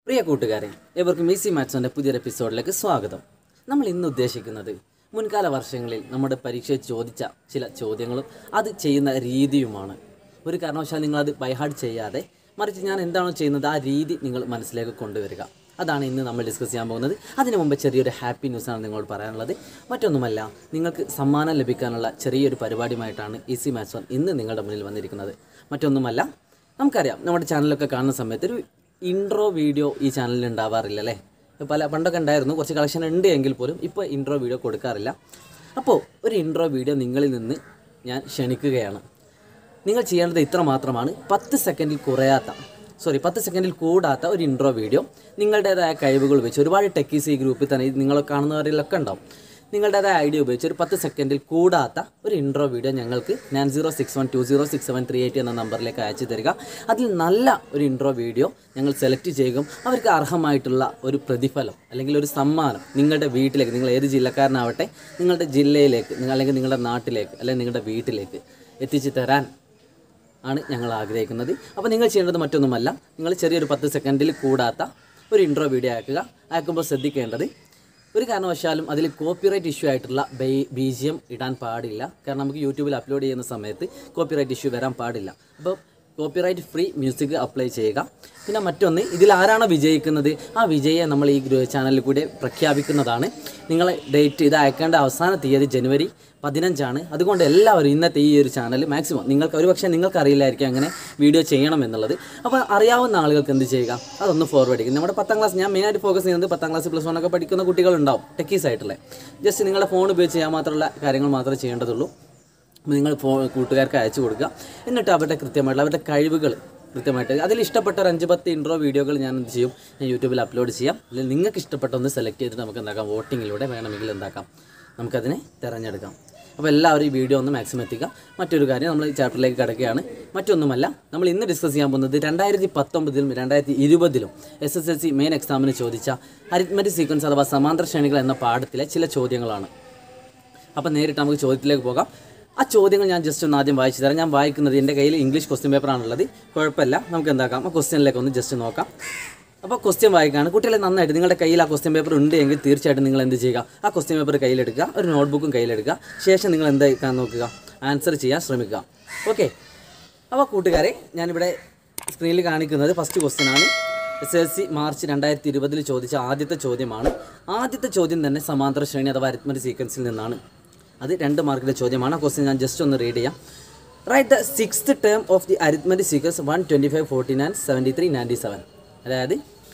പ്രിയ കൂട്ടുകാരെ ഏവർക്കും ഈസി മാത്സിൻ്റെ പുതിയൊരു എപ്പിസോഡിലേക്ക് സ്വാഗതം നമ്മൾ ഇന്ന് ഉദ്ദേശിക്കുന്നത് മുൻകാല വർഷങ്ങളിൽ നമ്മുടെ പരീക്ഷയിൽ ചോദിച്ച ചില ചോദ്യങ്ങളും അത് ചെയ്യുന്ന രീതിയുമാണ് ഒരു കാരണവശാൽ നിങ്ങളത് ബൈഹാർഡ് ചെയ്യാതെ മറിച്ച് ഞാൻ എന്താണോ ചെയ്യുന്നത് ആ രീതി നിങ്ങൾ മനസ്സിലേക്ക് കൊണ്ടുവരിക അതാണ് ഇന്ന് നമ്മൾ ഡിസ്കസ് ചെയ്യാൻ പോകുന്നത് അതിനു മുമ്പ് ചെറിയൊരു ഹാപ്പി ന്യൂസാണ് നിങ്ങളോട് പറയാനുള്ളത് മറ്റൊന്നുമല്ല നിങ്ങൾക്ക് സമ്മാനം ലഭിക്കാനുള്ള ചെറിയൊരു പരിപാടിയുമായിട്ടാണ് ഈസി മാത്സ് വൺ ഇന്ന് നിങ്ങളുടെ മുന്നിൽ വന്നിരിക്കുന്നത് മറ്റൊന്നുമല്ല നമുക്കറിയാം നമ്മുടെ ചാനലൊക്കെ കാണുന്ന സമയത്ത് ഒരു ഇൻട്രോ വീഡിയോ ഈ ചാനലിൽ ഉണ്ടാവാറില്ല അല്ലേ പല പണ്ടൊക്കെ ഉണ്ടായിരുന്നു കുറച്ച് കളക്ഷൻ ഉണ്ട് എങ്കിൽ പോലും ഇപ്പോൾ ഇൻട്രോ വീഡിയോ കൊടുക്കാറില്ല അപ്പോൾ ഒരു ഇൻട്രോ വീഡിയോ നിങ്ങളിൽ നിന്ന് ഞാൻ ക്ഷണിക്കുകയാണ് നിങ്ങൾ ചെയ്യേണ്ടത് ഇത്ര മാത്രമാണ് പത്ത് സെക്കൻഡിൽ കുറയാത്ത സോറി പത്ത് സെക്കൻഡിൽ കൂടാത്ത ഒരു ഇൻട്രോ വീഡിയോ നിങ്ങളുടേതായ കഴിവുകൾ ഉപയോഗിച്ച് ഒരുപാട് ടെക്കീസ് ഈ ഗ്രൂപ്പിൽ തന്നെ നിങ്ങൾ കാണുന്നവരിലൊക്കെ ഉണ്ടാവും നിങ്ങളുടേതായ ഐഡിയ ഉപയോഗിച്ച് ഒരു പത്ത് സെക്കൻഡിൽ കൂടാത്ത ഒരു ഇൻട്രോ വീഡിയോ ഞങ്ങൾക്ക് nine zero six one two zero six seven three eight എന്ന നമ്പറിലേക്ക് അയച്ചു തരിക അതിൽ നല്ല ഒരു ഇൻട്രോ വീഡിയോ ഞങ്ങൾ സെലക്ട് ചെയ്യുകയും അവർക്ക് അർഹമായിട്ടുള്ള ഒരു പ്രതിഫലം അല്ലെങ്കിൽ ഒരു സമ്മാനം നിങ്ങളുടെ വീട്ടിലേക്ക് നിങ്ങൾ ഏത് ജില്ലക്കാരനാവട്ടെ നിങ്ങളുടെ ജില്ലയിലേക്ക് നിങ്ങൾ അല്ലെങ്കിൽ നിങ്ങളുടെ നാട്ടിലേക്ക് അല്ലെങ്കിൽ നിങ്ങളുടെ വീട്ടിലേക്ക് എത്തിച്ചു തരാൻ ആണ് ഞങ്ങൾ ആഗ്രഹിക്കുന്നത് അപ്പോൾ നിങ്ങൾ ചെയ്യേണ്ടത് മറ്റൊന്നുമല്ല നിങ്ങൾ ചെറിയൊരു പത്ത് സെക്കൻഡിൽ കൂടാത്ത ഒരു ഇൻട്രോ വീഡിയോ അയക്കുക അയക്കുമ്പോൾ ശ്രദ്ധിക്കേണ്ടത് ഒരു കാരണവശാലും അതിൽ കോപ്പിറൈറ്റ് ഇഷ്യൂ ആയിട്ടുള്ള ബൈ ബി ജി എം ഇടാൻ പാടില്ല കാരണം നമുക്ക് യൂട്യൂബിൽ അപ്ലോഡ് ചെയ്യുന്ന സമയത്ത് കോപ്പിറൈറ്റ് ഇഷ്യൂ വരാൻ പാടില്ല അപ്പോൾ കോപ്പിറൈറ്റ് ഫ്രീ മ്യൂസിക് അപ്ലൈ ചെയ്യുക പിന്നെ മറ്റൊന്ന് ഇതിൽ ആരാണോ വിജയിക്കുന്നത് ആ വിജയെ നമ്മൾ ഈ ഗ്രൂ ചാനലിൽ കൂടെ പ്രഖ്യാപിക്കുന്നതാണ് നിങ്ങളെ ഡേറ്റ് ഇത് അയക്കേണ്ട അവസാന തീയതി ജനുവരി പതിനഞ്ചാണ് അതുകൊണ്ട് എല്ലാവരും ഇന്നത്തെ ഈ ഒരു ചാനൽ മാക്സിമം നിങ്ങൾക്ക് ഒരുപക്ഷെ നിങ്ങൾക്ക് അറിയില്ലായിരിക്കും അങ്ങനെ വീഡിയോ ചെയ്യണം എന്നുള്ളത് അപ്പോൾ അറിയാവുന്ന ആളുകൾക്ക് എന്ത് ചെയ്യുക അതൊന്ന് ഫോർവേഡ് ചെയ്യുക നമ്മുടെ പത്താം ക്ലാസ് ഞാൻ മെയിനായിട്ട് ഫോക്കസ് ചെയ്യുന്നത് പത്താം ക്ലാസ് പ്ലസ് വൺ ഒക്കെ പഠിക്കുന്ന കുട്ടികളുണ്ടാവും ടെക്കീസ് ആയിട്ടുള്ള ജസ്റ്റ് നിങ്ങളുടെ ഫോൺ ഉപയോഗിച്ച് ചെയ്യാൻ മാത്രമുള്ള കാര്യങ്ങൾ മാത്രമേ ചെയ്യേണ്ടതുള്ളൂ അപ്പോൾ നിങ്ങൾ ഫോ കൂട്ടുകാർക്ക് അയച്ചു കൊടുക്കുക എന്നിട്ട് അവരുടെ കൃത്യമായിട്ടുള്ള അവരുടെ കഴിവുകൾ കൃത്യമായിട്ട് അതിൽ ഇഷ്ടപ്പെട്ട ഒരു അഞ്ച് പത്ത് ഇൻട്രോ വീഡിയോകൾ ഞാൻ എന്ത് ചെയ്യും ഞാൻ യൂട്യൂബിൽ അപ്ലോഡ് ചെയ്യാം അല്ലെങ്കിൽ നിങ്ങൾക്ക് ഇഷ്ടപ്പെട്ട ഒന്ന് സെലക്ട് ചെയ്തിട്ട് നമുക്ക് എന്താക്കാം വോട്ടിങ്ങിലൂടെ വേണമെങ്കിൽ എന്താക്കാം നമുക്കതിനെ തിരഞ്ഞെടുക്കാം അപ്പോൾ എല്ലാവരും ഈ വീഡിയോ ഒന്ന് മാക്സിമം എത്തിക്കുക മറ്റൊരു കാര്യം നമ്മൾ ഈ ചാപ്റ്ററിലേക്ക് കിടക്കുകയാണ് മറ്റൊന്നുമല്ല നമ്മൾ ഇന്ന് ഡിസ്കസ് ചെയ്യാൻ പോകുന്നത് രണ്ടായിരത്തി പത്തൊമ്പതിലും രണ്ടായിരത്തി ഇരുപതിലും S S L C main എക്സാമിന് ചോദിച്ച അരിത്മറ്റിക് സീക്വൻസ് അഥവാ സമാന്തര ശ്രേണികൾ എന്ന പാഠത്തിലെ ചില ചോദ്യങ്ങളാണ് അപ്പോൾ നേരിട്ട് നമുക്ക് ചോദ്യത്തിലേക്ക് പോകാം ആ ചോദ്യങ്ങൾ ഞാൻ ജസ്റ്റ് ഒന്ന് ആദ്യം വായിച്ചു തരാം ഞാൻ വായിക്കുന്നത് എൻ്റെ കയ്യിൽ ഇംഗ്ലീഷ് ക്വസ്റ്റ്യൻ പേപ്പറാണുള്ളത് കുഴപ്പമില്ല നമുക്ക് എന്താക്കാം ആ ക്വസ്റ്റ്യനിലേക്ക് ഒന്ന് ജസ്റ്റ് നോക്കാം അപ്പോൾ ക്വസ്റ്റ്യൻ വായിക്കുകയാണ് കുട്ടികളെ നന്നായിട്ട് നിങ്ങളുടെ കയ്യിൽ ആ ക്വസ്റ്റ്യൻ പേപ്പർ ഉണ്ട് എങ്കിൽ തീർച്ചയായിട്ടും നിങ്ങൾ എന്ത് ചെയ്യുക ആ ക്വസ്റ്റ്യൻ പേപ്പർ കയ്യിലെടുക്കുക ഒരു നോട്ട്ബുക്കും കയ്യിലെടുക്കുക ശേഷം നിങ്ങൾ എന്താക്കാൻ നോക്കുക ആൻസർ ചെയ്യാൻ ശ്രമിക്കുക ഓക്കെ അപ്പോൾ കൂട്ടുകാരെ ഞാനിവിടെ സ്ക്രീനിൽ കാണിക്കുന്നത് ഫസ്റ്റ് ക്വസ്റ്റ്യൻ ആണ് എസ് എൽ സി മാർച്ച് രണ്ടായിരത്തി ഇരുപതിൽ ചോദിച്ച ആദ്യത്തെ ചോദ്യമാണ് ആദ്യത്തെ ചോദ്യം തന്നെ സമാന്തര ശ്രേണി അഥവാ അരിത്മറ്റിക് സീക്വൻസിൽ നിന്നാണ് അത് രണ്ട് മാർക്കിൻ്റെ ചോദ്യമാണ് ആ ക്വസ്റ്റ്യൻ ഞാൻ ജസ്റ്റ് ഒന്ന് റീഡ് ചെയ്യാം write the sixth term of the arithmetic sequence one twenty five forty nine seventy three ninety seven അതായത്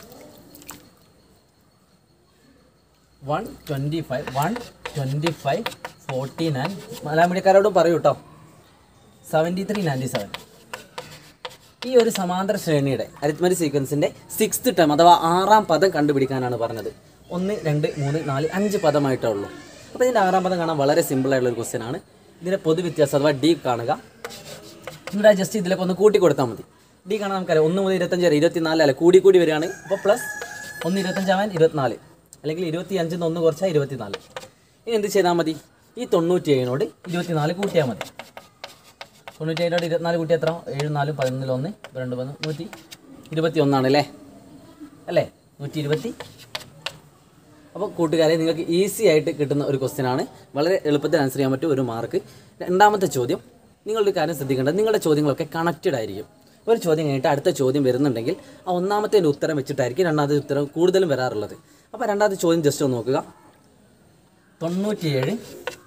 one twenty five one twenty five forty nine Malayalam മീഡിയക്കാരോടും പറയൂ കേട്ടോ സെവൻറ്റി ത്രീ നയൻറ്റി സെവൻ ഈ ഒരു സമാന്തര ശ്രേണിയുടെ അരിത്മറ്റിക് സീക്വൻസിൻ്റെ സിക്സ്ത് ടേം അഥവാ ആറാം പദം കണ്ടുപിടിക്കാനാണ് പറഞ്ഞത് ഒന്ന് രണ്ട് മൂന്ന് നാല് അഞ്ച് പദമായിട്ടേ ഉള്ളൂ അപ്പോൾ ഇതിൻ്റെ ആറാം പദം കാണാൻ വളരെ സിമ്പിളായിട്ടുള്ള ഒരു ക്വസ്റ്റ്യൻ ആണ് ഇതിൻ്റെ പൊതുവ്യത്യാസം അഥവാ ഡി കാണുക എന്നിട്ട് ജസ്റ്റ് ഇതിലേക്ക് ഒന്ന് കൂട്ടി കൊടുത്താൽ മതി ഡി കാണാൻ നമുക്കറിയാം ഒന്ന് മുതൽ ഇരുപത്തഞ്ച് വരെ ഇരുപത്തിനാല് അല്ല കൂടി കൂടി വരികയാണ് അപ്പോൾ പ്ലസ് ഒന്ന് ഇരുപത്തഞ്ചാവാൻ ഇരുപത്തിനാല് അല്ലെങ്കിൽ ഇരുപത്തി അഞ്ചിൽ നിന്ന് ഒന്ന് കുറച്ചാൽ ഇരുപത്തിനാല് ഇനി എന്ത് ചെയ്താൽ മതി ഈ തൊണ്ണൂറ്റി ഏഴിനോട് ഇരുപത്തിനാല് കൂട്ടിയാൽ മതി തൊണ്ണൂറ്റി ഏഴിനോട് ഇരുപത്തിനാല് കൂട്ടി എത്ര ഏഴ് നാലും പതിനൊന്നിൽ ഒന്ന് രണ്ട് പതിനൊന്ന് നൂറ്റി ഇരുപത്തി ഒന്നാണ് അല്ലേ അല്ലേ നൂറ്റി ഇരുപത്തി അപ്പോൾ കൂട്ടുകാരെ നിങ്ങൾക്ക് ഈസി ആയിട്ട് കിട്ടുന്ന ഒരു ക്വസ്റ്റ്യൻ ആണ് വളരെ എളുപ്പത്തിൽ ആൻസർ ചെയ്യാൻ പറ്റും ഒരു മാർക്ക് രണ്ടാമത്തെ ചോദ്യം നിങ്ങളൊരു കാര്യം ശ്രദ്ധിക്കേണ്ടത് നിങ്ങളുടെ ചോദ്യങ്ങളൊക്കെ കണക്റ്റഡ് ആയിരിക്കും ഒരു ചോദ്യം കഴിഞ്ഞിട്ട് അടുത്ത ചോദ്യം വരുന്നുണ്ടെങ്കിൽ ആ ഒന്നാമത്തെ ഉത്തരം വെച്ചിട്ടായിരിക്കും രണ്ടാമത്തെ ഉത്തരം കൂടുതലും വരാറുള്ളത് അപ്പോൾ രണ്ടാമത്തെ ചോദ്യം ജസ്റ്റ് ഒന്ന് നോക്കുക തൊണ്ണൂറ്റിയേഴ്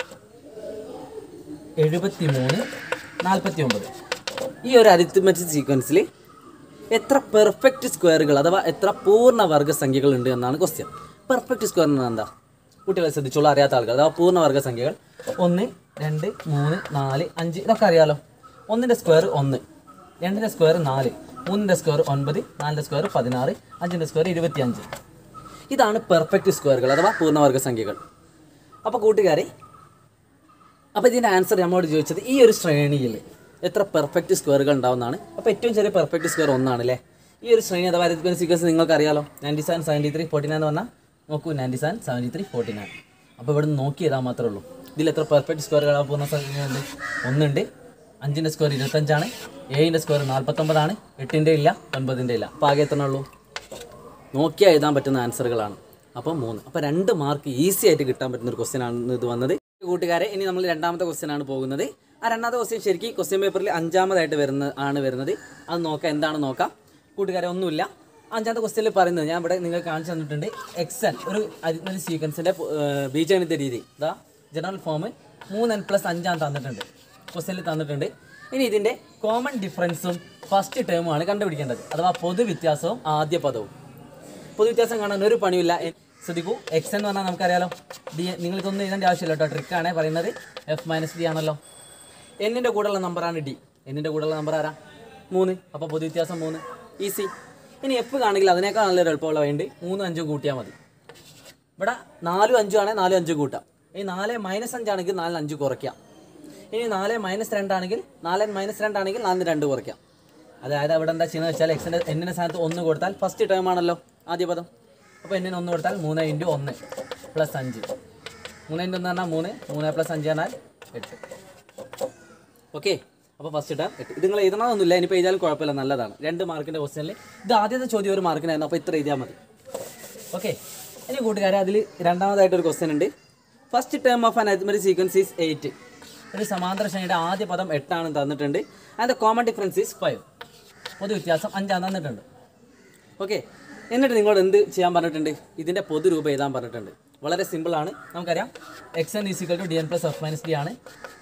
എഴുപത്തി മൂന്ന് നാൽപ്പത്തി ഒമ്പത് ഈ ഒരു അരിത്മെറ്റിക് സീക്വൻസിൽ എത്ര പെർഫെക്റ്റ് സ്ക്വയറുകൾ അഥവാ എത്ര പൂർണ്ണവർഗ സംഖ്യകൾ ഉണ്ട് എന്നാണ് ക്വസ്റ്റ്യൻ പെർഫെക്റ്റ് സ്ക്വയർ എന്ന് എന്താ കുട്ടികളെ ശ്രദ്ധിച്ചോളൂ അറിയാത്ത ആൾക്കാർ അഥവാ പൂർണ്ണവർഗ സംഖ്യകൾ ഒന്ന് രണ്ട് മൂന്ന് നാല് അഞ്ച് ഇതൊക്കെ അറിയാലോ ഒന്നിൻ്റെ സ്ക്വയർ ഒന്ന് രണ്ടിൻ്റെ സ്ക്വയർ നാല് മൂന്നിൻ്റെ സ്ക്വയർ ഒൻപത് നാലിൻ്റെ സ്ക്വയർ പതിനാറ് അഞ്ചിൻ്റെ സ്ക്വയർ ഇരുപത്തിയഞ്ച് ഇതാണ് പെർഫെക്റ്റ് സ്ക്വയറുകൾ അഥവാ പൂർണ്ണവർഗ സംഖ്യകൾ അപ്പോൾ കൂട്ടുകാരെ അപ്പോൾ ഇതിൻ്റെ ആൻസർ നമ്മളോട് ചോദിച്ചത് ഈ ഒരു ശ്രേണിയിൽ എത്ര പെർഫെക്റ്റ് സ്ക്വയറുകൾ ഉണ്ടാവുന്നതാണ് അപ്പോൾ ഏറ്റവും ചെറിയ പെർഫെക്റ്റ് സ്ക്വയർ ഒന്നാണ് അല്ലേ ഈ ഒരു ശ്രേണി അഥവാ അരിത്മെറ്റിക് സീക്വൻസ് നിങ്ങൾക്ക് അറിയാലോ ninety seven seventy three forty nine എന്ന് പറഞ്ഞാൽ നോക്കൂ ninety seven seventy three forty nine അപ്പോൾ ഇവിടെ നിന്ന് നോക്കി ചെയ്താൽ മാത്രമേ ഉള്ളൂ ഇതിൽ എത്ര പെർഫെക്റ്റ് സ്ക്വയറുകൾ പോകുന്ന സംഖ്യയുണ്ട് ഒന്നുണ്ട് അഞ്ചിൻ്റെ സ്ക്വയർ ഇരുപത്തഞ്ചാണ് ഏഴിൻ്റെ സ്ക്വയർ നാൽപ്പത്തൊമ്പതാണ് എട്ടിൻ്റെ ഇല്ല ഒൻപതിൻ്റെ ഇല്ല അപ്പോൾ ആകെ എത്ര ഉള്ളൂ നോക്കിയാൽ എഴുതാൻ പറ്റുന്ന ആൻസറുകളാണ് അപ്പോൾ മൂന്ന് അപ്പോൾ രണ്ട് മാർക്ക് ഈസി ആയിട്ട് കിട്ടാൻ പറ്റുന്ന ഒരു ക്വസ്റ്റ്യൻ ആണ് ഇത് വന്നത് കൂട്ടുകാരെ ഇനി നമ്മൾ രണ്ടാമത്തെ ക്വസ്റ്റ്യൻ ആണ് പോകുന്നത് ആ രണ്ടാമത്തെ ക്വസ്റ്റ്യൻ ശരിക്കും ക്വസ്റ്റ്യൻ പേപ്പറിൽ അഞ്ചാമതായിട്ട് വരുന്ന ആണ് വരുന്നത് അത് നോക്കാം എന്താണ് നോക്കാം കൂട്ടുകാരെ ഒന്നുമില്ല അഞ്ചാമത്തെ ക്വസ്റ്റ്യനിൽ പറയുന്നത് ഞാൻ ഇവിടെ നിങ്ങൾക്ക് കാണിച്ചു തന്നിട്ടുണ്ട് എക്സൽ ഒരു അരിത്മതി സീക്വൻസിൻ്റെ ബീജഗണിത രീതി ഇതാ ജനറൽ ഫോം മൂന്ന് എൻ പ്ലസ് അഞ്ചാണ് തന്നിട്ടുണ്ട് ക്വസ്റ്റ്യനിൽ തന്നിട്ടുണ്ട് ഇനി ഇതിൻ്റെ കോമൺ ഡിഫറൻസും ഫസ്റ്റ് ടേമുമാണ് കണ്ടുപിടിക്കേണ്ടത് അഥവാ പൊതുവ്യത്യാസവും ആദ്യ പദവും പൊതുവ്യത്യാസം കാണാൻ ഒരു പണിയില്ല എ- ശ്രദ്ധിക്കൂ എക്സ് എന്ന് പറഞ്ഞാൽ നമുക്കറിയാലോ ഡി നിങ്ങൾക്കൊന്നും എഴുതേണ്ട ആവശ്യമില്ല കേട്ടോ ട്രിക്കാണ് പറയുന്നത് എഫ് മൈനസ് ഡി ആണല്ലോ എന്നിൻ്റെ കൂടെയുള്ള നമ്പറാണ് ഡി എന്നിൻ്റെ കൂടെയുള്ള നമ്പർ ആരാ മൂന്ന് അപ്പോൾ പൊതുവ്യത്യാസം മൂന്ന് ഈസി ഇനി എഫ് കാണെങ്കിൽ അതിനേക്കാൾ നല്ലൊരു എളുപ്പമുള്ള വേണ്ടി മൂന്നും അഞ്ചും കൂട്ടിയാൽ മതി ഇവിടെ നാലും അഞ്ചും ആണെങ്കിൽ നാലും അഞ്ചും കൂട്ടാം ഈ നാല് മൈനസ് അഞ്ചാണെങ്കിൽ നാലിന് അഞ്ച് കുറയ്ക്കാം ഇനി നാല് മൈനസ് രണ്ടാണെങ്കിൽ നാല് മൈനസ് രണ്ടാണെങ്കിൽ നാലിന് രണ്ട് കുറയ്ക്കാം അതായത് അവിടെ എന്താ ചെയ്യുന്നത് വെച്ചാൽ എക്സിൻ്റെ എന്നിൻ്റെ സ്ഥാനത്ത് ഒന്ന് കൊടുത്താൽ ഫസ്റ്റ് ടേം ആണല്ലോ ആദ്യ പദം അപ്പോൾ എന്നിന് ഒന്ന് കൊടുത്താൽ മൂന്ന് ഇൻറ്റു ഒന്ന് പ്ലസ് അഞ്ച് മൂന്ന് ഇൻറ്റു ഒന്ന് പറഞ്ഞാൽ മൂന്ന് മൂന്ന് പ്ലസ് അഞ്ച് പറഞ്ഞാൽ എട്ട് ഓക്കെ അപ്പോൾ ഫസ്റ്റ് ടേം എട്ട് ഇത് നിങ്ങൾ എഴുതണമെന്നൊന്നുമില്ല ഇനിയിപ്പോൾ എഴുതിയാലും കുഴപ്പമില്ല നല്ലതാണ് രണ്ട് മാർക്കിൻ്റെ ക്വസ്റ്റ്യനിൽ ഇത് ആദ്യത്തെ ചോദ്യം ഒരു മാർക്കിനായിരുന്നു അപ്പോൾ ഇത്ര എഴുതിയാൽ മതി ഓക്കെ ഇനി കൂട്ടുകാരെ അതിൽ രണ്ടാമതായിട്ടൊരു ക്വസ്റ്റ്യൻ ഉണ്ട് first term of an arithmetic sequence is eight ഒരു സമാന്തര ശ്രേണിയുടെ ആദ്യ പദം എട്ടാണ് തന്നിട്ടുണ്ട് അതിൻ്റെ കോമൺ ഡിഫറൻസ് ഈസ് ഫൈവ് പൊതു വ്യത്യാസം അഞ്ചാണ് തന്നിട്ടുണ്ട് ഓക്കെ എന്നിട്ട് നിങ്ങളോട് എന്ത് ചെയ്യാൻ പറഞ്ഞിട്ടുണ്ട് ഇതിൻ്റെ പൊതുരൂപം എഴുതാൻ പറഞ്ഞിട്ടുണ്ട് വളരെ സിമ്പിളാണ് നമുക്കറിയാം X N is equal to D N plus F minus D ആണ്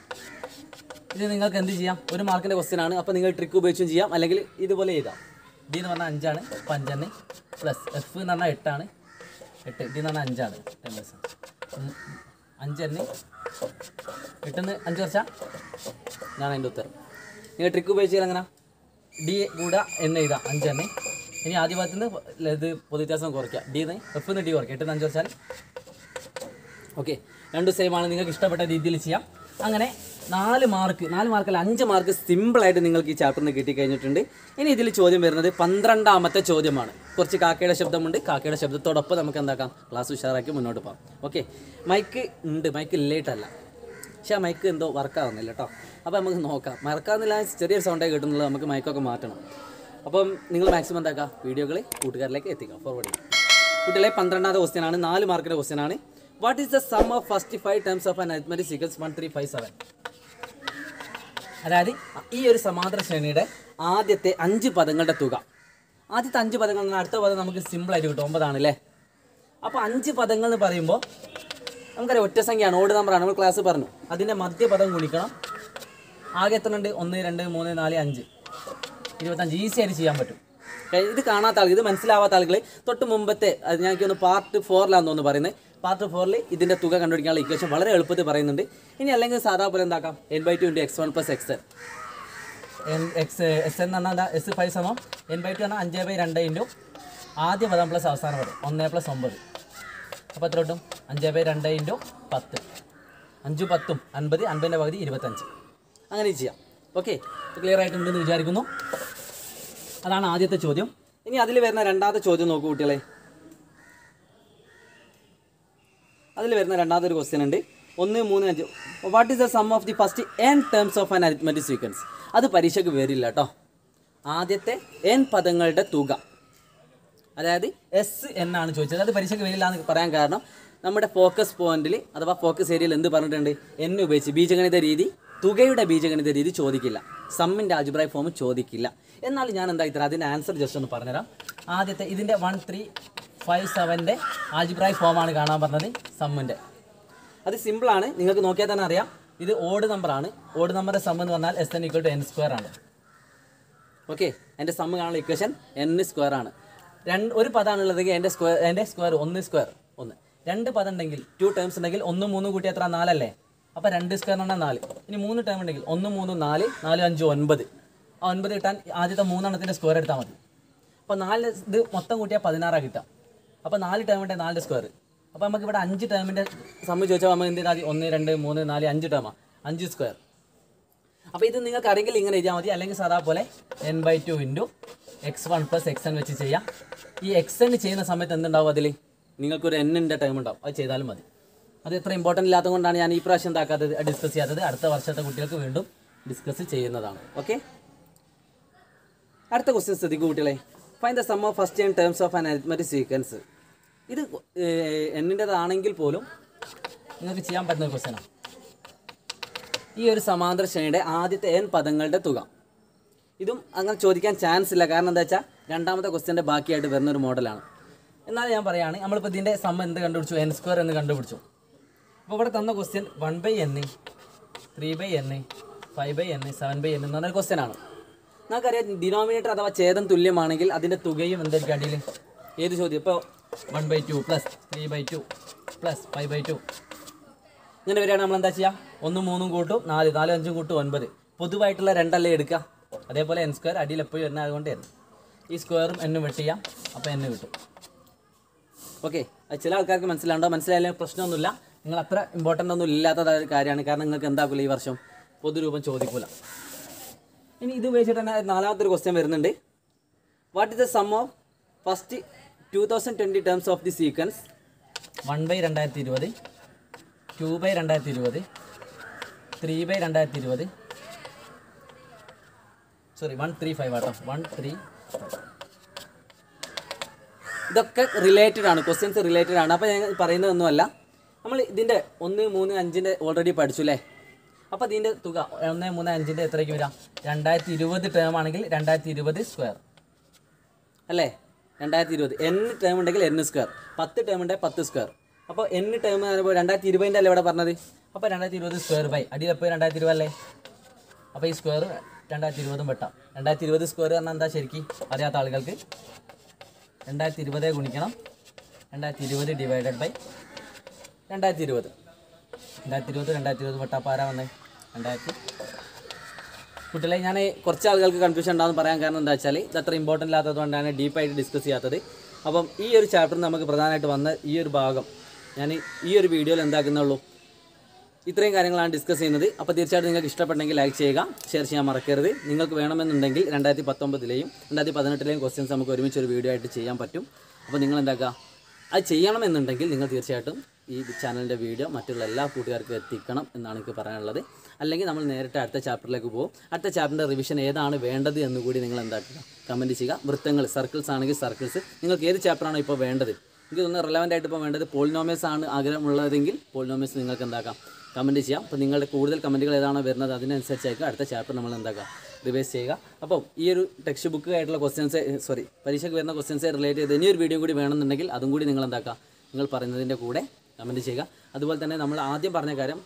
ഇത് നിങ്ങൾക്ക് എന്ത് ചെയ്യാം ഒരു മാർക്കിൻ്റെ ക്വസ്റ്റ്യൻ ആണ് അപ്പോൾ നിങ്ങൾ ട്രിക്ക് ഉപയോഗിച്ചും ചെയ്യാം അല്ലെങ്കിൽ ഇതുപോലെ എഴുതാം ഡി എന്ന് പറഞ്ഞാൽ അഞ്ചാണ് അപ്പോൾ അഞ്ചെണ്ണ് പ്ലസ് എഫ് എന്ന് പറഞ്ഞാൽ എട്ടാണ് എട്ട് ഡി എന്ന് പറഞ്ഞാൽ അഞ്ചാണ് ടെൻ പ്ലസ് അഞ്ചെണ്ണ് എട്ടെന്ന് അഞ്ച് വർഷം ഞാൻ അതിൻ്റെ ഉത്തരം നിങ്ങൾ ട്രിക്ക് ഉപയോഗിച്ചാൽ എങ്ങനെ ഡി കൂടെ എന്ന് എഴുതാം അഞ്ചെണ്ണ് ഇനി ആദ്യ ഭാഗത്ത് നിന്ന് ഇത് പൊതുവ്യത്യാസം കുറയ്ക്കാം ഡി എന്ന് എഫ് എന്ന് ഡി കുറയ്ക്കാം എട്ടെന്ന് അഞ്ച് വർഷം ഓക്കെ രണ്ട് സെയിം ആണ് നിങ്ങൾക്ക് ഇഷ്ടപ്പെട്ട രീതിയിൽ ചെയ്യാം അങ്ങനെ നാല് മാർക്ക് നാല് മാർക്കല്ല അഞ്ച് മാർക്ക് സിമ്പിളായിട്ട് നിങ്ങൾക്ക് ഈ ചാപ്റ്ററിന് കിട്ടിക്കഴിഞ്ഞിട്ടുണ്ട് ഇനി ഇതിൽ ചോദ്യം വരുന്നത് പന്ത്രണ്ടാമത്തെ ചോദ്യമാണ് കുറച്ച് കാക്കയുടെ ശബ്ദമുണ്ട് കാക്കയുടെ ശബ്ദത്തോടൊപ്പം നമുക്ക് എന്താക്കാം ക്ലാസ് ഉഷാറാക്കി മുന്നോട്ട് പോകാം ഓക്കെ മൈക്ക് ഉണ്ട് മൈക്ക് ഇല്ലേട്ടല്ല പക്ഷേ ആ മൈക്ക് എന്തോ വർക്കാവുന്നില്ല കേട്ടോ അപ്പോൾ നമുക്ക് നോക്കാം മറക്കാവുന്നില്ല ചെറിയൊരു സൗണ്ടേ കിട്ടുന്നുള്ളൂ നമുക്ക് മൈക്കൊക്കെ മാറ്റണം അപ്പം നിങ്ങൾ മാക്സിമം എന്താക്കുക വീഡിയോകൾ കൂട്ടുകാരിലേക്ക് എത്തിക്കാം ഫോർവേഡ് ചെയ്യാം കുട്ടികളെ പന്ത്രണ്ടാമത്തെ ക്വസ്റ്റ്യൻ ആണ് നാല് മാർക്കിൻ്റെ ക്വസ്റ്റ്യൻ ആണ് what is the sum of first five terms of an arithmetic sequence one three five seven അതായത് ഈ ഒരു സമാന്തര ശ്രേണിയുടെ ആദ്യത്തെ അഞ്ച് പദങ്ങളുടെ തുക ആദ്യത്തെ അഞ്ച് പദങ്ങൾ എന്ന് പറഞ്ഞാൽ അടുത്ത പദം നമുക്ക് സിമ്പിളായിട്ട് കിട്ടും ഒമ്പതാണല്ലേ അപ്പോൾ അഞ്ച് പദങ്ങൾ എന്ന് പറയുമ്പോൾ നമുക്കറിയാം ഒറ്റ സംഖ്യയാണ് ഓട് നമ്പറാണ് നമ്മൾ ക്ലാസ് പറഞ്ഞു അതിൻ്റെ മധ്യപദം ഗുണിക്കണം ആകെ എത്ര ഉണ്ട് ഒന്ന് രണ്ട് മൂന്ന് നാല് അഞ്ച് ഇരുപത്തഞ്ച് ഈസി ആയിട്ട് ചെയ്യാൻ പറ്റും ഏ, ഇത് കാണാത്ത ആളുകൾ ഇത് മനസ്സിലാവാത്ത ആളുകൾ തൊട്ട് മുമ്പത്തെ അത് ഞാൻ ഒന്ന് പാർട്ട് ഫോറിലാന്ന് തോന്നുന്നു പറയുന്നത് പാർട്ട് ഫോറിൽ ഇതിൻ്റെ തുക കണ്ടുപിടിക്കാനുള്ള ഇക്വേഷൻ വളരെ എളുപ്പത്തിൽ പറയുന്നുണ്ട് ഇനി അല്ലെങ്കിൽ സാധാ പോലെ എന്താക്കാം N by two into X one plus X N X S എന്ന് പറഞ്ഞാൽ എന്താ എസ് ഫൈവ് സമം എൻ ബൈ ടു പറഞ്ഞാൽ അഞ്ച് ബൈ രണ്ട് ഇൻറ്റു ആദ്യ പദം പ്ലസ് അവസാന പദം ഒന്ന് പ്ലസ് ഒമ്പത് അപ്പോൾ എത്ര കിട്ടും അഞ്ച് ബൈ രണ്ട് ഇൻറ്റു പത്ത് അഞ്ചും പത്തും അൻപത് അൻപതിൻ്റെ പകുതി ഇരുപത്തഞ്ച് അങ്ങനെ ചെയ്യാം ഓക്കെ ക്ലിയർ ആയിട്ടുണ്ടെന്ന് വിചാരിക്കുന്നു അതാണ് ആദ്യത്തെ ചോദ്യം ഇനി അതിൽ വരുന്ന രണ്ടാമത്തെ ചോദ്യം നോക്കൂ കുട്ടികളെ അതിൽ വരുന്ന രണ്ടാമത്തെ ഒരു ക്വസ്റ്റ്യൻ ഉണ്ട് ഒന്ന് മൂന്ന് അഞ്ച് what is the sum of the first N terms of an arithmetic sequence അത് പരീക്ഷയ്ക്ക് വരില്ല കേട്ടോ ആദ്യത്തെ എൻ പദങ്ങളുടെ തുക അതായത് എസ് എന്നാണ് ചോദിച്ചത് അത് പരീക്ഷയ്ക്ക് വരില്ല എന്ന് പറയാൻ കാരണം നമ്മുടെ ഫോക്കസ് പോയിന്റിൽ അഥവാ ഫോക്കസ് ഏരിയയിൽ എന്ത് പറഞ്ഞിട്ടുണ്ട് എൻ ഉപയോഗിച്ച് ബീജഗണിത രീതി തുകയുടെ ബീജഗണിത രീതി ചോദിക്കില്ല സമ്മിൻ്റെ ആജുബ്രായ് ഫോം ചോദിക്കില്ല എന്നാൽ ഞാൻ എന്താ ഇത്ര അതിൻ്റെ ആൻസർ ജസ്റ്റ് ഒന്ന് പറഞ്ഞുതരാം ആദ്യത്തെ ഇതിൻ്റെ വൺ ത്രീ ഫൈവ് സെവൻ്റെ ആജിബ്രായ് ഫോമാണ് കാണാൻ പറഞ്ഞത് സമ്മിൻ്റെ അത് സിമ്പിളാണ് നിങ്ങൾക്ക് നോക്കിയാൽ തന്നെ അറിയാം ഇത് ഓഡ് നമ്പറാണ് ഓഡ് നമ്പറിൻ്റെ സം എന്ന് പറഞ്ഞാൽ S N equal to N square ആണ് ഓക്കെ എൻ്റെ സമ്മ് കാണുന്ന ഇക്വേഷൻ എൻ സ്ക്വയർ ആണ് രണ്ട് ഒരു പദമാണ് ഉള്ളതെങ്കിൽ എൻ്റെ സ്ക്വയർ എൻ്റെ സ്ക്വയർ ഒന്ന് സ്ക്വയർ ഒന്ന് രണ്ട് പദം ഉണ്ടെങ്കിൽ ടു ടേംസ് ഉണ്ടെങ്കിൽ ഒന്ന് മൂന്ന് കൂട്ടി എത്ര നാലല്ലേ അപ്പോൾ രണ്ട് സ്ക്വയർ എന്ന് പറഞ്ഞാൽ നാല് ഇനി മൂന്ന് ടേം ഉണ്ടെങ്കിൽ ഒന്ന് മൂന്ന് നാല് നാല് അഞ്ച് ഒൻപത് ആ ഒൻപത് കിട്ടാൻ ആദ്യത്തെ മൂന്നെണ്ണത്തിൻ്റെ സ്ക്വയർ എടുത്താൽ മതി അപ്പോൾ നാല് ഇത് മൊത്തം കൂട്ടിയാൽ പതിനാറാണ് കിട്ടുക അപ്പോൾ നാല് ടേമിൻ്റെ നാല് സ്ക്വയർ അപ്പോൾ നമുക്ക് ഇവിടെ അഞ്ച് ടേമിൻ്റെ സമ്മ് ചോദിച്ചാൽ നമ്മൾ എന്ത് ചെയ്താൽ മതി ഒന്ന് രണ്ട് മൂന്ന് നാല് അഞ്ച് ടേമാണ് അഞ്ച് സ്ക്വയർ അപ്പോൾ ഇത് നിങ്ങൾക്ക് അറിയെങ്കിൽ ഇങ്ങനെ എഴുതിയാൽ മതി അല്ലെങ്കിൽ സാധാ പോലെ N by two into X one plus X N വെച്ച് ചെയ്യാം ഈ എക്സ് എൻ ചെയ്യുന്ന സമയത്ത് എന്തുണ്ടാവും അതിൽ നിങ്ങൾക്കൊരു എന്നിൻ്റെ ടൈം ഉണ്ടാവും അത് ചെയ്താലും മതി അത് എത്ര ഇമ്പോർട്ടൻ്റ് ഇല്ലാത്തതുകൊണ്ടാണ് ഞാൻ ഈ പ്രാവശ്യം എന്താക്കാത്തത് ഡിസ്കസ് ചെയ്യാത്തത് അടുത്ത വർഷത്തെ കുട്ടികൾക്ക് വീണ്ടും ഡിസ്കസ് ചെയ്യുന്നതാണ് ഓക്കെ അടുത്ത ക്വസ്റ്റ്യൻ ശ്രദ്ധിക്കൂ കുട്ടികളെ find the sum of first N terms of an arithmetic sequence ഇത് എന്നിൻ്റെതാണെങ്കിൽ പോലും നിങ്ങൾക്ക് ചെയ്യാൻ പറ്റുന്ന ഒരു ക്വസ്റ്റ്യനാണ് ഈ ഒരു സമാന്തര ശ്രേണിയുടെ ആദ്യത്തെ എൻ പദങ്ങളുടെ തുക ഇതും അങ്ങനെ ചോദിക്കാൻ ചാൻസ് ഇല്ല കാരണം എന്താ വെച്ചാൽ രണ്ടാമത്തെ ക്വസ്റ്റ്യൻ്റെ ബാക്കിയായിട്ട് വരുന്ന ഒരു മോഡലാണ് എന്നാൽ ഞാൻ പറയുകയാണ് നമ്മളിപ്പോൾ ഇതിൻ്റെ സം എന്ത് കണ്ടുപിടിച്ചു എൻ സ്ക്വയർ എന്ന് കണ്ടുപിടിച്ചു അപ്പോൾ ഇവിടെ തന്ന question one by N three by N five by N seven by N എന്ന് പറഞ്ഞൊരു ക്വസ്റ്റ്യൻ ആണ് നമുക്കറിയാം ഡിനോമിനേറ്റർ അഥവാ ഛേദം തുല്യമാണെങ്കിൽ അതിൻ്റെ തുകയും എന്തായിരിക്കും അടിയിൽ ഏത് ചോദ്യം ഇപ്പോൾ one by two plus three by two plus five by two ഇങ്ങനെ വരികയാണ് നമ്മൾ എന്താ ചെയ്യുക ഒന്നും മൂന്നും കൂട്ടും നാല് നാലും അഞ്ചും കൂട്ടും ഒൻപത് പൊതുവായിട്ടുള്ള രണ്ടല്ലേ എടുക്കുക അതേപോലെ എൻ സ്ക്വയർ അടിയിൽ എപ്പോഴും വരുന്ന അതുകൊണ്ട് എൻ ഈ സ്ക്വയറും എന്നും വെട്ട് ചെയ്യാം അപ്പോൾ എന്നെ കിട്ടും ഓക്കെ അത് ചില ആൾക്കാർക്ക് മനസ്സിലാണ്ടോ മനസ്സിലായാലും പ്രശ്നമൊന്നുമില്ല നിങ്ങൾ അത്ര ഇമ്പോർട്ടൻ്റ് ഒന്നും ഇല്ലാത്ത ഒരു കാര്യമാണ് കാരണം നിങ്ങൾക്ക് എന്താക്കില്ല ഈ വർഷം പൊതുരൂപം ചോദിക്കൂല ഇനി ഇത് ഉപയോഗിച്ചിട്ട് തന്നെ നാലാമത്തെ ഒരു ക്വസ്റ്റ്യൻ വരുന്നുണ്ട് what is the sum of first two thousand twenty terms of the sequence one by രണ്ടായിരത്തി ഇരുപത് ടു ബൈ രണ്ടായിരത്തി ഇരുപത് ത്രീ ബൈ രണ്ടായിരത്തി ഇരുപത് സോറി വൺ ത്രീ ഫൈവ് ആട്ടോ വൺ ത്രീ ഇതൊക്കെ റിലേറ്റഡ് ആണ് ക്വസ്റ്റ്യൻസ് റിലേറ്റഡ് ആണ് അപ്പോൾ ഞാൻ പറയുന്നതൊന്നുമല്ല നമ്മൾ ഇതിൻ്റെ ഒന്ന് മൂന്ന് അഞ്ചിൻ്റെ ഓൾറെഡി പഠിച്ചു അല്ലേ അപ്പോൾ ഇതിൻ്റെ തുക ഒന്ന് മൂന്ന് അഞ്ചിൻ്റെ എത്രയ്ക്ക് വരാം രണ്ടായിരത്തി ഇരുപത് ടേം ആണെങ്കിൽ രണ്ടായിരത്തി ഇരുപത് സ്ക്വയർ അല്ലേ രണ്ടായിരത്തി ഇരുപത് എൻ ടേം ഉണ്ടെങ്കിൽ എൻ സ്ക്വയർ പത്ത് ടേം ഉണ്ടെങ്കിൽ പത്ത് സ്ക്വയർ അപ്പോൾ എൻ ടേം എന്ന് പറയുമ്പോൾ രണ്ടായിരത്തി ഇരുപതിൻ്റെ അല്ലേ ഇവിടെ പറഞ്ഞത് അപ്പോൾ രണ്ടായിരത്തി ഇരുപത് സ്ക്വയർ ബൈ അടിയിലെപ്പോൾ രണ്ടായിരത്തി ഇരുപത് അല്ലേ അപ്പോൾ ഈ സ്ക്വയർ രണ്ടായിരത്തി ഇരുപതും വെട്ടാം രണ്ടായിരത്തി ഇരുപത് സ്ക്വയർ പറഞ്ഞാൽ എന്താ ശരിക്കും അറിയാത്ത ആളുകൾക്ക് രണ്ടായിരത്തി ഇരുപതേ ഗുണിക്കണം രണ്ടായിരത്തി ഇരുപത് ഡിവൈഡഡ് ബൈ രണ്ടായിരത്തി ഇരുപത് രണ്ടായിരത്തി ഇരുപത് രണ്ടായിരത്തി ഇരുപത് വെട്ടാപ്പോൾ ആരാ വന്നേ രണ്ടായിരത്തി കുട്ടികളെ ഞാൻ കുറച്ച് ആളുകൾക്ക് കൺഫ്യൂഷൻ ഉണ്ടാകുന്ന പറയാൻ കാരണം എന്താ വെച്ചാൽ ഇത് അത്ര ഇമ്പോർട്ടൻ്റ് ഇല്ലാത്തതുകൊണ്ടാണ് ഡീപ്പായിട്ട് ഡിസ്കസ് ചെയ്യാത്തത് അപ്പം ഈ ഒരു ചാപ്റ്റർ നമുക്ക് പ്രധാനമായിട്ട് വന്ന ഈ ഒരു ഭാഗം ഞാൻ ഈ ഒരു വീഡിയോയിൽ എന്താക്കുന്നുള്ളൂ ഇത്രയും കാര്യങ്ങളാണ് ഡിസ്കസ് ചെയ്യുന്നത് അപ്പോൾ തീർച്ചയായിട്ടും നിങ്ങൾക്ക് ഇഷ്ടപ്പെട്ടെങ്കിൽ ലൈക്ക് ചെയ്യുക ഷെയർ ചെയ്യാൻ മറക്കരുത് നിങ്ങൾക്ക് വേണമെന്നുണ്ടെങ്കിൽ രണ്ടായിരത്തി പത്തൊമ്പതിലെയും രണ്ടായിരത്തി പതിനെട്ടിലെയും ക്വസ്റ്റ്യൻസ് നമുക്ക് ഒരുമിച്ച് ഒരു വീഡിയോ ആയിട്ട് ചെയ്യാൻ പറ്റും അപ്പോൾ നിങ്ങൾ എന്താക്കുക അത് ചെയ്യണമെന്നുണ്ടെങ്കിൽ നിങ്ങൾ തീർച്ചയായിട്ടും ഈ ചാനലിൻ്റെ വീഡിയോ മറ്റുള്ള എല്ലാ കൂട്ടുകാർക്കും എത്തിക്കണം എന്നാണ് എനിക്ക് പറയാനുള്ളത് അല്ലെങ്കിൽ നമ്മൾ നേരിട്ട് അടുത്ത ചാപ്റ്ററിലേക്ക് പോകും അടുത്ത ചാപ്റ്ററിൻ്റെ റിവിഷൻ ഏതാണ് വേണ്ടത് എന്ന് കൂടി നിങ്ങൾ എന്താക്കുക കമൻറ്റ് ചെയ്യുക വൃത്തങ്ങൾ സർക്കിൾസ് ആണെങ്കിൽ സർക്കിൾസ് നിങ്ങൾക്ക് ഏത് ചാപ്റ്ററാണോ ഇപ്പോൾ വേണ്ടത് എനിക്ക് തോന്നുന്നു റെലവൻ്റ് ആയിട്ട് ഇപ്പോൾ വേണ്ടത് പോളിനോമിയൽസ് ആണ് ആഗ്രഹമുള്ളതെങ്കിൽ പോളിനോമിയൽസ് നിങ്ങൾക്ക് എന്താക്കാം കമൻറ്റ് ചെയ്യാം അപ്പോൾ നിങ്ങളുടെ കൂടുതൽ കമൻറ്റുകൾ ഏതാണോ വരുന്നത് അതിനനുസരിച്ചായിരിക്കും അടുത്ത ചാപ്റ്റർ നമ്മൾ എന്താക്കുക റിവൈസ് ചെയ്യുക അപ്പോൾ ഈ ഒരു ടെക്സ്റ്റ് ബുക്ക് ആയിട്ടുള്ള ക്വസ്റ്റ്യൻസ് സോറി പരീക്ഷയ്ക്ക് വരുന്ന ക്വസ്റ്റ്യൻസ് റിലേറ്റ് ചെയ്ത് ഇനിയൊരു വീഡിയോ കൂടി വേണമെന്നുണ്ടെങ്കിൽ അതും കൂടി നിങ്ങൾ എന്താക്കുക നിങ്ങൾ പറയുന്നതിൻ്റെ കൂടെ കമൻറ്റ് ചെയ്യുക അതുപോലെ തന്നെ നമ്മൾ ആദ്യം പറഞ്ഞ കാര്യം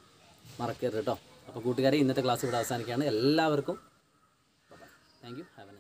മറക്കരുത് കേട്ടോ അപ്പോൾ കൂട്ടുകാരെ ഇന്നത്തെ ക്ലാസ് ഇവിടെ അവസാനിക്കുകയാണ് എല്ലാവർക്കും താങ്ക് യു ഹാവ് എ